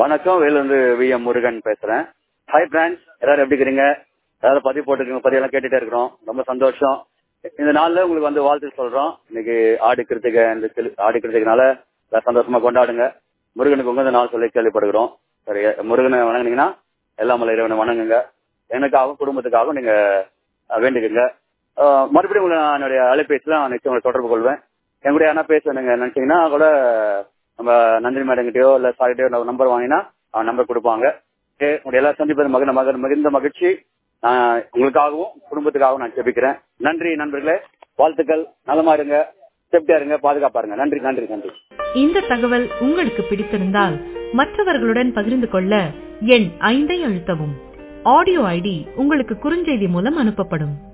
வணக்கம் வேலூர்ந்து V M Murugan பேசுறேன் hi friends எல்லாரும் எப்படி இருக்கிறீங்க எல்லாரும் பதிவு போட்டுருக்கீங்க பதிவெல்லாம் கேட்டுட்டே இருக்கிறோம் ரொம்ப சந்தோஷம் இந்த நாள்ல உங்களுக்கு வந்து வாழ்த்து சொல்றோம் இன்னைக்கு ஆடு கிருத்திகை இந்த திரு- ஆடு கிருத்திகனால எல்லாம் சந்தோஷமா கொண்டாடுங்க முருகனுக்கு உங்க நாள் சொல்லி கேள்விப்படுகிறோம் சரி முருகனை வணங்குனீங்கன்னா எல்லாம் இறைவனை வணங்குங்க எனக்காகவும் குடும்பத்துக்காகவும் நீங்க அஹ், வேண்டிக்கங்க அஹ், மறுபடியும் உங்களை நான் என்னுடைய அலைபேசியில் நான் நிச்சயம் உங்களை தொடர்பு கொள்வேன் என் கூட யாரா பேச நீங்க நினைச்சீங்கன்னா கூட நம்ம நந்தினி மேடங்கிட்டயோ இல்ல சாரிட்டையோ நம்பர் வாங்கினா அவன் நம்பர் கொடுப்பாங்க ஓகே, உங்களுடைய எல்லா சந்திப்பது மகன் மகன் மிகுந்த மகிழ்ச்சி நான் உங்களுக்காகவும் குடும்பத்துக்காகவும் நான் ஜெபிக்கிறேன் நன்றி நண்பர்களே வாழ்த்துக்கள் நலமா இருங்க சேஃப்டியா இருங்க பாதுகாப்பா இருங்க நன்றி நன்றி நன்றி இந்த தகவல் உங்களுக்கு பிடித்திருந்தால் மற்றவர்களுடன் பகிர்ந்து கொள்ள எண் ஐந்தை அழுத்தவும் ஆடியோ ஐடி உங்களுக்கு குறுஞ்செய்தி மூலம் அனுப்பப்படும்